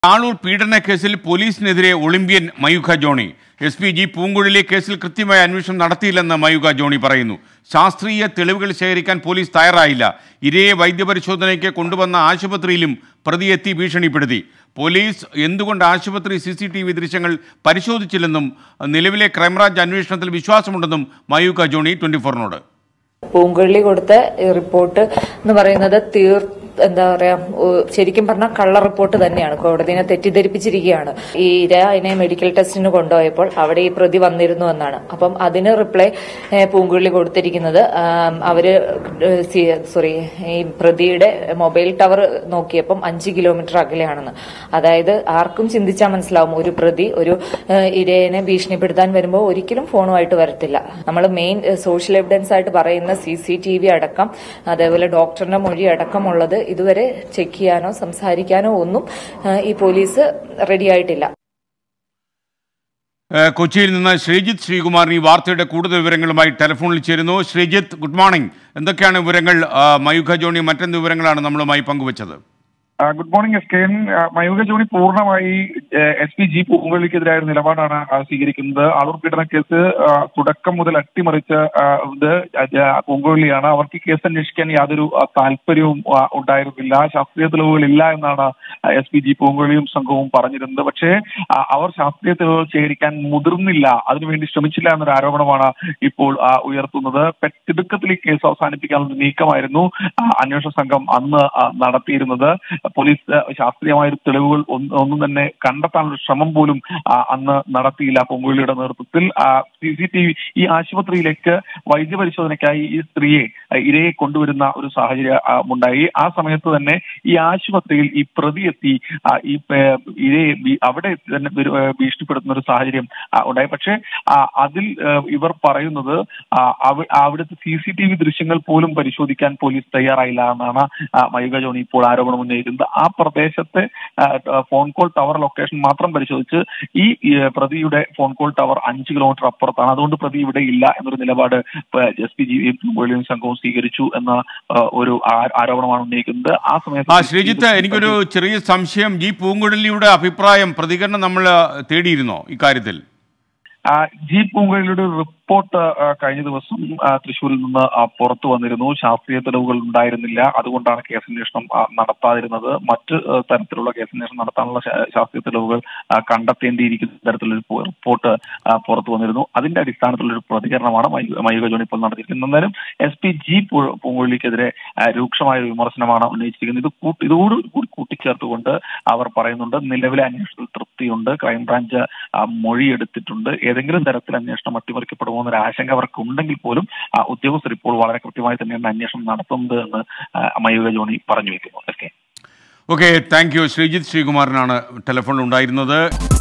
ആളൂർ പീഡന കേസിൽ പോലീസിനെതിരെ Olympian Mayookha Johny S P G Poonguzhali കേസിൽ കൃത്യമായ അന്വേഷണം നടത്തിയില്ലെന്ന് മയൂഖ ജോണി പറയുന്നു ശാസ്ത്രീയ തെളിവുകൾ ശേഖരിക്കാൻ പോലീസ് തയ്യാറായില്ല ഇരയെ വൈദ്യപരിശോധനയ്ക്ക് കൊണ്ടുവന്ന ആശുപത്രിയിലും പ്രതിയെത്തി ഭീഷണിപ്പെടുത്തി പോലീസ് എന്തുകൊണ്ട് ആശുപത്രി സി സി ടി വി ദൃശ്യങ്ങൾ പരിശോധിച്ചില്ലെന്നും നിലവിലെ ക്രൈംബ്രാഞ്ച് അന്വേഷണത്തിൽ വിശ്വാസമുണ്ടെന്നും മയൂഖ ജോണി ട്വന്റി ഫോറിനോട് പൂങ്കുഴലി കൊടുത്ത റിപ്പോർട്ട് എന്ന് പറയുന്നത് തീർ എന്താ പറയാ ഓ, ശരിക്കും പറഞ്ഞാൽ കള്ള റിപ്പോർട്ട് തന്നെയാണ് കോടതിനെ തെറ്റിദ്ധരിപ്പിച്ചിരിക്കുകയാണ് ഈ ഇര അതിനെ മെഡിക്കൽ ടെസ്റ്റിന് കൊണ്ടുപോയപ്പോൾ അവിടെ ഈ പ്രതി വന്നിരുന്നു എന്നാണ് അപ്പം അതിന് റിപ്ലൈ ഏ, പൂങ്കുഴലി കൊടുത്തിരിക്കുന്നത് ആം, അവര് സോറി ഈ പ്രതിയുടെ മൊബൈൽ ടവർ നോക്കിയപ്പം അഞ്ച് കിലോമീറ്റർ അകലെയാണെന്ന് അതായത് ആർക്കും ചിന്തിച്ചാൽ മനസ്സിലാവും ഒരു പ്രതി ഒരു ഏ, ഇരയെ ഭീഷണിപ്പെടുത്താൻ വരുമ്പോൾ ഒരിക്കലും ഫോണുമായിട്ട് വരത്തില്ല നമ്മൾ മെയിൻ സോഷ്യൽ എവിഡൻസ് ആയിട്ട് പറയുന്ന സി സി ടി വി അടക്കം അതേപോലെ ഡോക്ടറിന്റെ മൊഴി അടക്കമുള്ളത് ഇതുവരെ ചെക്ക് ചെയ്യാനോ സംസാരിക്കാനോ ഒന്നും ഏ, ഈ പോലീസ് റെഡി ആയിട്ടില്ല ഏഹ് കൊച്ചിയിൽ നിന്ന് ശ്രീജിത്ത് ശ്രീകുമാറിന് ഈ വാർത്തയുടെ കൂടുതൽ വിവരങ്ങളുമായി ടെലിഫോണിൽ ചേരുന്നു ശ്രീജിത്ത് ഗുഡ് മോർണിംഗ് എന്തൊക്കെയാണ് വിവരങ്ങൾ ആ, മയൂഖ ജോണി മറ്റെന്ത് വിവരങ്ങളാണ് നമ്മളുമായി പങ്കുവച്ചത് ആ, good morning S K N ആ, മയൂഖ ജോണി പൂർണ്ണമായി എസ് പി ജി പൂങ്കുഴലിക്കെതിരായ ഒരു നിലപാടാണ് ആ, സ്വീകരിക്കുന്നത് ആളൂർ പീഡന കേസ് ആ, തുടക്കം മുതൽ അട്ടിമറിച്ച ആ, ഇത് ആ, പൂങ്കുഴലിയാണ് അവർക്ക് ഈ കേസ് അന്വേഷിക്കാൻ യാതൊരു ആ, താല്പര്യവും ആ, ഉണ്ടായിരുന്നില്ല ശാസ്ത്രീയ തെളിവുകളില്ല എന്നാണ് എസ് പി ജി പൂങ്കുഴലിയും സംഘവും പറഞ്ഞിരുന്നത് പക്ഷേ ആ, അവർ ശാസ്ത്രീയ തെളിവുകൾ ശേഖരിക്കാൻ മുതിർന്നില്ല അതിനുവേണ്ടി ശ്രമിച്ചില്ല എന്നൊരു ആരോപണമാണ് ഇപ്പോൾ ആ, ഉയർത്തുന്നത് പെ- തിടുക്കത്തിൽ ഈ കേസ് അവസാനിപ്പിക്കാനുള്ള നീക്കമായിരുന്നു ആ, അന്വേഷണ സംഘം അന്ന് ആ, നടത്തിയിരുന്നത് പോലീസ് ആ, ശാസ്ത്രീയമായ ഒരു തെളിവുകൾ ഒന്ന് ഒന്നും തന്നെ കണ്ടെത്താനുള്ള ശ്രമം പോലും ആ, അന്ന് നടത്തിയില്ല പൊങ്കുളിയുടെ നേതൃത്വത്തിൽ സി സി ടി വി ഈ ആശുപത്രിയിലേക്ക് വൈദ്യപരിശോധനയ്ക്കായി ഈ സ്ത്രീയെ ആ, ഇരയെ കൊണ്ടുവരുന്ന ഒരു സാഹചര്യം ആ, ഉണ്ടായി ആ സമയത്ത് തന്നെ ഈ ആശുപത്രിയിൽ ഈ പ്രതി എത്തി ആ, ഈ ഏ, ഇരയെ ഭീ- അവിടെ തന്നെ ഒരു, ഏ, ഭീഷണിപ്പെടുത്തുന്ന ഒരു സാഹചര്യം ആ, ഉണ്ടായി പക്ഷേ ആ, അതിൽ ഏ, ഇവർ പറയുന്നത് ആ, അവ- അവിടുത്തെ സി സി ടി വി ദൃശ്യങ്ങൾ പോലും പരിശോധിക്കാൻ പോലീസ് തയ്യാറായില്ല എന്നാണ് ആ, മയൂക ജോണി ഇപ്പോൾ ആരോപണം ഉന്നയിക്കുന്നത് ആ പ്രദേശത്തെ ആ, ഫോൺ കോൾ ടവർ ലൊക്കേഷൻ മാത്രം പരിശോധിച്ച് ഈ ഈ, പ്രതിയുടെ ഫോൺ കോൾ ടവർ അഞ്ച് കിലോമീറ്റർ അപ്പുറത്താണ് അതുകൊണ്ട് പ്രതി ഇവിടെ ഇല്ല എന്നൊരു നിലപാട് എസ് പി ജി വെളിയും സംഘവും സ്വീകരിച്ചു എന്ന ആ, ഒരു ആ- ആരോപണമാണ് ഉന്നയിക്കുന്നത് ആ ആ സമയത്ത് ശ്രീജിത്ത് എനിക്കൊരു ചെറിയ സംശയം ജി പൂങ്കുഴലിയുടെ അഭിപ്രായം പ്രതികരണം നമ്മൾ തേടിയിരുന്നോ ഇക്കാര്യത്തിൽ ആ, ജി പൂങ്കുഴലിയുടെ റിപ്പോർട്ട് ആ, കഴിഞ്ഞ ദിവസം ആ, തൃശ്ശൂരിൽ നിന്ന് ആ, പുറത്തു വന്നിരുന്നു ശാസ്ത്രീയ തെളിവുകൾ ഉണ്ടായിരുന്നില്ല അതുകൊണ്ടാണ് കേസന്വേഷണം ആ, നടത്താതിരുന്നത് മറ്റ് ആ, തരത്തിലുള്ള കേസന്വേഷണം നടത്താനുള്ള ശാ- ശാസ്ത്രീയ തെളിവുകൾ ആ, കണ്ടെത്തേണ്ടിയിരിക്കുന്ന തരത്തിലൊരു പു- റിപ്പോർട്ട് ആ, പുറത്തു വന്നിരുന്നു അതിന്റെ അടിസ്ഥാനത്തിലുള്ള ഒരു പ്രതികരണമാണ് മയു- മയൂക ജോണി ഇപ്പോൾ നടത്തിയിരിക്കുന്നത് എന്നാലും എസ് പി ജി പു- പൂങ്കുഴലിക്കെതിരെ ആ, രൂക്ഷമായ ഒരു വിമർശനമാണ് ഉന്നയിച്ചിരിക്കുന്നത് ഇത് കൂട്ടി ഇതോട് കൂടി കൂട്ടിച്ചേർത്തുകൊണ്ട് അവർ പറയുന്നുണ്ട് നിലവിലെ അന്വേഷണത്തിൽ തൃപ്തിയുണ്ട് ക്രൈംബ്രാഞ്ച് ആ, മൊഴിയെടുത്തിട്ടുണ്ട് ഏതെങ്കിലും തരത്തിൽ അന്വേഷണം അട്ടിമറിക്കപ്പെടുമോ എന്നൊരു ആശങ്ക അവർക്ക് ഉണ്ടെങ്കിൽ പോലും ആ, ഉദ്യോഗസ്ഥർ ഇപ്പോൾ വളരെ കൃത്യമായി തന്നെയാണ് അന്വേഷണം നടത്തുന്നത് എന്ന് ആ, മയൂക ജോണി പറഞ്ഞു വെക്കുന്നു okay okay thank you Sreejith ശ്രീകുമാറിനാണ് ടെലിഫോണിൽ ഉണ്ടായിരുന്നത്